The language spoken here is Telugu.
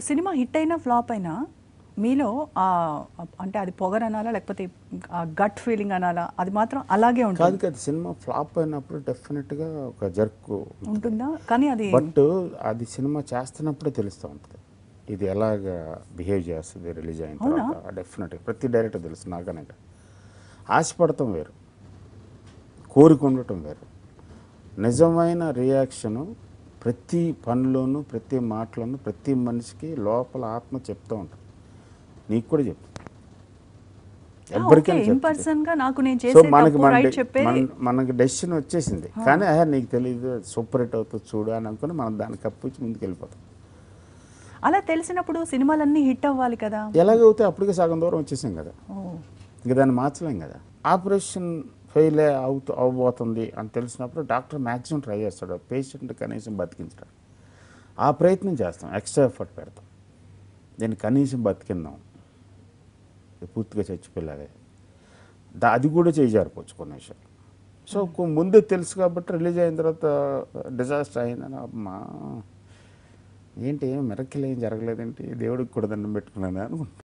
సినిమా హిట్ అయినా ఫ్లాప్ అయినా మీలో ఆ అంటే అది పొగర్ అనాలా లేకపోతే గట్ ఫీలింగ్ అనాలా అది మాత్రం అలాగే కాదు ఉంటుంది కాదు సినిమా ఫ్లాప్ అయినప్పుడు డెఫినెట్గా ఒక జర్క్ ఉంటుందా కానీ అది బట్ అది సినిమా చేస్తున్నప్పుడే తెలుస్తూ ఉంటుంది ఇది ఎలాగ బిహేవ్ చేస్తుంది రిలీజ్ అయిన అవునా? తర్వాత డెఫినెట్గా ప్రతి డైరెక్టర్ తెలుసు నాకనే కాదు. ఆశపడటం వేరు కోరిక ఉండటం వేరు నిజమైన రియాక్షను ప్రతి పనిలోనూ ప్రతి మాటలోనూ ప్రతి మనిషికి లోపల ఆత్మ చెప్తూ ఉంటుంది నీకు కూడా చెప్తా ఎవరికైనా ఇన్ చెప్తుంది. పర్సన్ గా నాకు నేను సో చేసే మనకి తప్పు మన రైట్ డె- చెప్పేది మన- మనకి డెసిషన్ వచ్చేసింది కానీ అహే నీకు తెలియదు సూపర్ హిట్ అవుతుంది చూడు అని అనుకుని మనం దాన్ని కప్పించి ముందుకు వెళ్ళిపోతాం అలా తెలిసినప్పుడు సినిమాలన్నీ హిట్ అవ్వాలి కదా ఎలాగైతే అప్పటికే సగం దూరం వచ్చేసాం కదా ఓ ఇక దాన్ని మార్చలేం కదా ఆపరేషన్ ఫెయిల్ అవుతూ అవ్వబోతుంది అని తెలిసినప్పుడు డాక్టర్ మ్యాక్సిమం ట్రై చేస్తాడు పేషెంట్ కనీసం బతికించడం ఆ ప్రయత్నం చేస్తాం ఎక్స్ట్రా ఎఫర్ట్ పెడతాం దీన్ని కనీసం బతికిందాం ఇది పూర్తిగా చచ్చిపోయేలాగే దా అది కూడా చేజారిపోవచ్చు కొన్ని విషయాలు సో కొ- ముందే తెలుసు కాబట్టి రిలీజ్ అయిన తర్వాత డిజాస్టర్ అయిందని అమ్మా ఏంటి ఏం మెరక్కిల్ ఏం జరగలేదేంటి దేవుడికి కూడా దండం పెట్టుకున్నాను అనుకుంటా